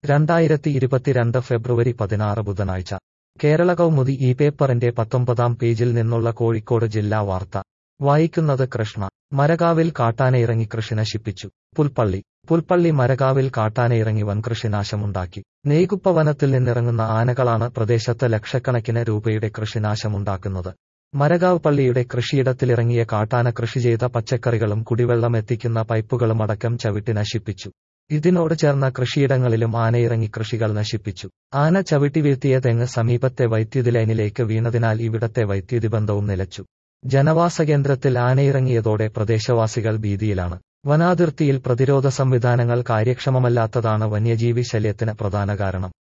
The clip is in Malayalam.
രണ്ടായിരത്തി ഇരുപത്തിരണ്ട് ഫെബ്രുവരി പതിനാറ് ബുധനാഴ്ച കേരള കൗമുദി ഈ പേപ്പറിന്റെ പത്തൊമ്പതാം പേജിൽ നിന്നുള്ള കോഴിക്കോട് ജില്ലാ വാർത്ത വായിക്കുന്നത് കൃഷ്ണ മരകാവിൽ കാട്ടാനയിറങ്ങി കൃഷി നശിപ്പിച്ചു പുൽപ്പള്ളി പുൽപ്പള്ളി മരകാവിൽ കാട്ടാനയിറങ്ങി വൻ കൃഷിനാശമുണ്ടാക്കി നെയ്കുപ്പ വനത്തിൽ നിന്നിറങ്ങുന്ന ആനകളാണ് പ്രദേശത്ത് ലക്ഷക്കണക്കിന് രൂപയുടെ കൃഷിനാശമുണ്ടാക്കുന്നത് മരകാവ് പള്ളിയുടെ കൃഷിയിടത്തിലിറങ്ങിയ കാട്ടാന കൃഷി ചെയ്ത പച്ചക്കറികളും കുടിവെള്ളം എത്തിക്കുന്ന പൈപ്പുകളും അടക്കം ചവിട്ടി നശിപ്പിച്ചു ഇതിനോട് ചേർന്ന കൃഷിയിടങ്ങളിലും ആനയിറങ്ങി കൃഷികൾ നശിപ്പിച്ചു ആന ചവിട്ടി വീഴ്ത്തിയ തെങ്ങ് സമീപത്തെ വൈദ്യുതി ലൈനിലേക്ക് വീണതിനാൽ ഇവിടത്തെ വൈദ്യുതി ബന്ധവും നിലച്ചു ജനവാസ കേന്ദ്രത്തിൽ ആനയിറങ്ങിയതോടെ പ്രദേശവാസികൾ ഭീതിയിലാണ് വനാതിർത്തിയിൽ പ്രതിരോധ സംവിധാനങ്ങൾ കാര്യക്ഷമമല്ലാത്തതാണ് വന്യജീവി ശല്യത്തിന് പ്രധാന കാരണം